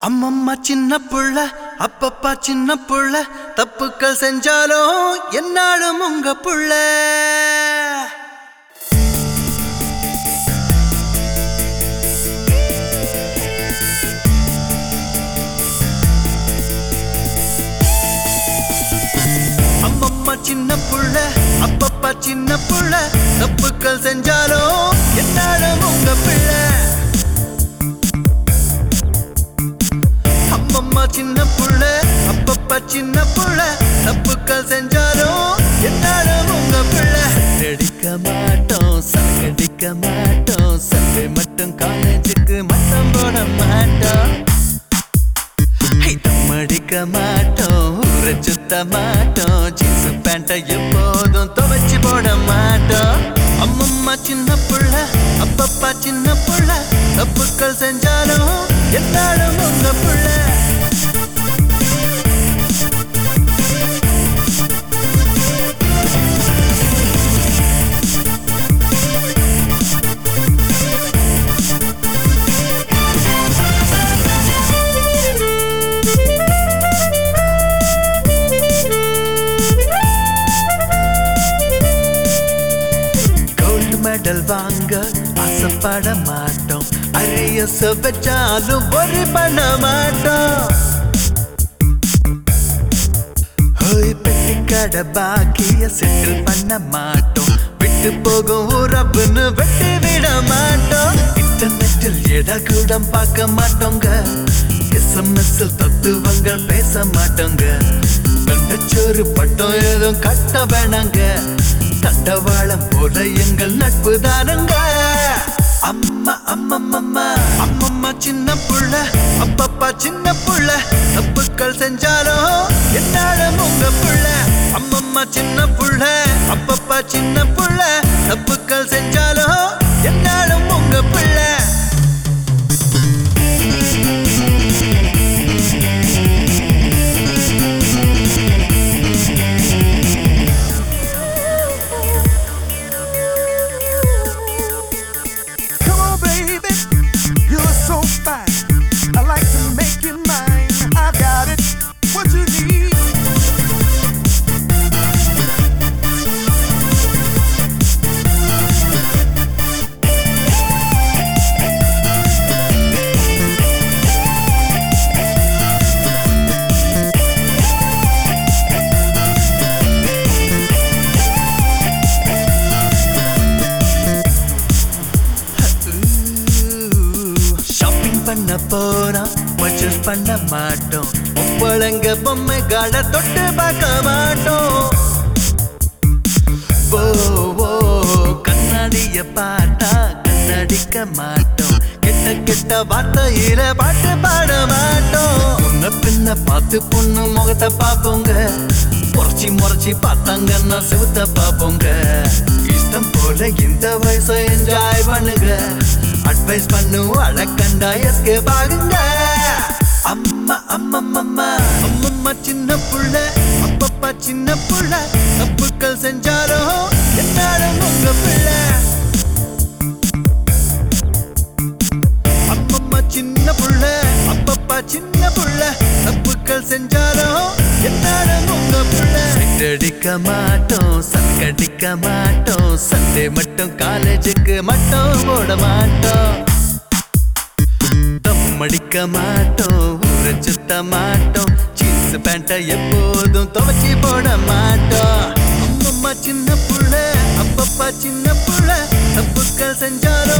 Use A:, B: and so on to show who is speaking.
A: அம்மம்மா சின்ன புள்ள அப்பப்பா சின்ன புள்ள தப்புக்கள் செஞ்சாலும் என்னாலும் உங்க புள்ள அம்மம்மா சின்ன புள்ள அப்பப்பா சின்ன புள்ள தப்புக்கள் செஞ்சாலும் என்னாலும் உங்க பிள்ளை அம்மம்மா சின்ன புள்ள அப்பப்பா சின்ன புள்ள தப்புக்கள் செஞ்சாலும் என்னாலும் உங்க பிள்ளை அடிக்க மாட்டோம் சங்கடிக்க மாட்டோம் சண்டை மட்டும் காலேஜுக்கு மட்டம் போட மாட்டோம் ஹை, தம் அடிக்க மாட்டோம் ஊரை சுத்த மாட்டோம் ஜீன்ஸ் பேண்ட்டை எப்போதும் துவைச்சு போட மாட்டோம் அம்மம்மா சின்ன புள்ள அப்பப்பா சின்ன புள்ள தப்புக்கள் செஞ்சாலும் என்னாலும் உங்க புள்ள கோல்டு மெடல் வாங்க ஆசைப்பட மாட்டோம் அரிய வச்சாலும் ஒரு பண்ண மாட்டோம் ஹோய் பெட்டி கடை பாக்கிய செட்டில் பண்ண மாட்டோம் விட்டு போகும் உறவுன்னு வெட்டி விட மாட்டோம் இன்டர்நெட்டில் எடக்கூடம் பார்க்க மாட்டோங்க எஸ்எம்எஸ்ஸில் தத்துவங்கள் பேச மாட்டோங்க கண்டச்சோறு பட்டம் ஏதும் கட்ட வேணாங்க தண்டவாளம் போல எங்கள் நட்பு தானுங்க அம்மா அம்மம்மம்மா அம்மம்மா சின்ன புள்ள அப்பப்பா சின்ன புள்ள தப்புக்கள் செஞ்சாலும் என்னாலும் உங்க புள்ள அம்மம்மா சின்ன புள்ள அப்பப்பா சின்ன புள்ள தப்புக்கள் செஞ்சாலும் என்னாலும் உங்க பிள்ளை
B: Come on, baby, you're so fine. I like to make you mine. I got it, what you need.
A: Shopping பண்ண போறோம் பர்ச்சேஸ் பண்ண மாட்டோம் ஒப்பளங்க பொம்மைகளை தொட்டு பார்க்க மாட்டோம் ஓ ஓ கண்ணாடிய பார்த்தா கண்ணடிக்க மாட்டோம் கெட்ட கெட்ட வார்த்தையில பாட்டு பாட மாட்டோம் முன்ன பின்ன பார்த்து பொண்ணு முகத்தை பார்ப்போங்க முறைச்சி முறைச்சி பார்த்தாங்கன்னா செவுத்த பார்ப்போங்க இஷ்டம் போல இந்த வயசை என்ஜாய் பண்ணுங்க அட்வைஸ் பண்ணும் அழக்கண்டா எஸ்கே பாருங்க அம்மா அம்மம்மம்மா அம்மம்மா சின்ன புள்ள அப்பப்பா சின்ன புள்ள தப்புக்கள் செஞ்சாலும் என்னாலும் உங்க பிள்ளை அம்மம்மா சின்ன புள்ள அப்பப்பா சின்ன புள்ள தப்புக்கள் செஞ்சாலும் என்னாலும் உங்க புள்ள அடிக்க மாட்டோம் சங்கடிக்க மாட்டோம் சண்டே மட்டும் காலேஜுக்கு மட்டும் போட மாட்டோம் தம் அடிக்க மாட்டோம் ஊரை சுத்த மாட்டோம் ஜீன்ஸ் பேண்ட்டை எப்போதும் துவைச்சி போட மாட்டோம் அம்மம்மா சின்ன புள்ள அப்பப்பா சின்ன புள்ள தப்புக்கள் செஞ்சாலும்